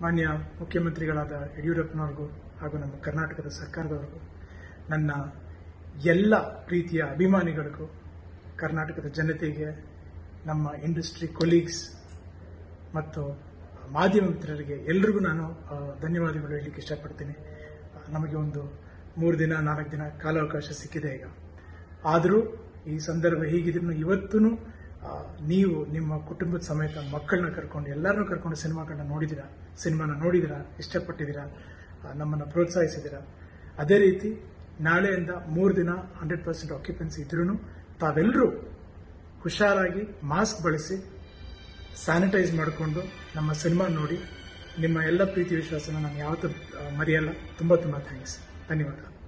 ಮಾನ್ಯ ಮುಖ್ಯಮಂತ್ರಿಗಳಾದ ಯಡಿಯೂರಪ್ಪನವ್ರಿಗೂ ಹಾಗೂ ನಮ್ಮ ಕರ್ನಾಟಕದ ಸರ್ಕಾರದವರಿಗೂ ನನ್ನ ಎಲ್ಲ ಪ್ರೀತಿಯ ಅಭಿಮಾನಿಗಳಿಗೂ ಕರ್ನಾಟಕದ ಜನತೆಗೆ ನಮ್ಮ ಇಂಡಸ್ಟ್ರಿ ಕೊಲೀಗ್ಸ್ ಮತ್ತು ಮಾಧ್ಯಮ ಮಿತ್ರರಿಗೆ ಎಲ್ರಿಗೂ ನಾನು ಆ, ಧನ್ಯವಾದಗಳು ಹೇಳಲಿಕ್ಕೆ ಇಷ್ಟಪಡ್ತೀನಿ ಆ, ನಮಗೆ ಒಂದು ಮೂರು ದಿನ ನಾಲ್ಕು ದಿನ ಕಾಲಾವಕಾಶ ಸಿಕ್ಕಿದೆ ಈಗ ಆದರೂ ಈ ಸಂದರ್ಭ ಹೀಗಿದ್ರು ಇವತ್ತೂ ನೀವು ನಿಮ್ಮ ಕುಟುಂಬದ ಸಮೇತ ಮಕ್ಕಳನ್ನ ಕರ್ಕೊಂಡು ಎಲ್ಲರನ್ನೂ ಕರ್ಕೊಂಡು ಸಿನಿಮಾಗಳನ್ನ ನೋಡಿದ್ದೀರಾ ಸಿನಿಮಾನ ನೋಡಿದ್ದೀರಾ ಇಷ್ಟಪಟ್ಟಿದ್ದೀರಾ ಆ, ನಮ್ಮನ್ನು ಪ್ರೋತ್ಸಾಹಿಸಿದ್ದೀರಾ ಅದೇ ರೀತಿ ನಾಳೆಯಿಂದ ಮೂರು ದಿನ ಹಂಡ್ರೆಡ್ ಪರ್ಸೆಂಟ್ ಆಕ್ಯುಪೆನ್ಸಿ ಇದ್ರೂ ತಾವೆಲ್ಲರೂ ಹುಷಾರಾಗಿ ಮಾಸ್ಕ್ ಬಳಸಿ ಸ್ಯಾನಿಟೈಸ್ ಮಾಡಿಕೊಂಡು ನಮ್ಮ ಸಿನಿಮಾ ನೋಡಿ ನಿಮ್ಮ ಎಲ್ಲ ಪ್ರೀತಿ ವಿಶ್ವಾಸನ ನಾನು ಯಾವತ್ತೂ ಆ, ಮರೆಯಲ್ಲ ತುಂಬ ತುಂಬ ಥ್ಯಾಂಕ್ಸ್ ಧನ್ಯವಾದ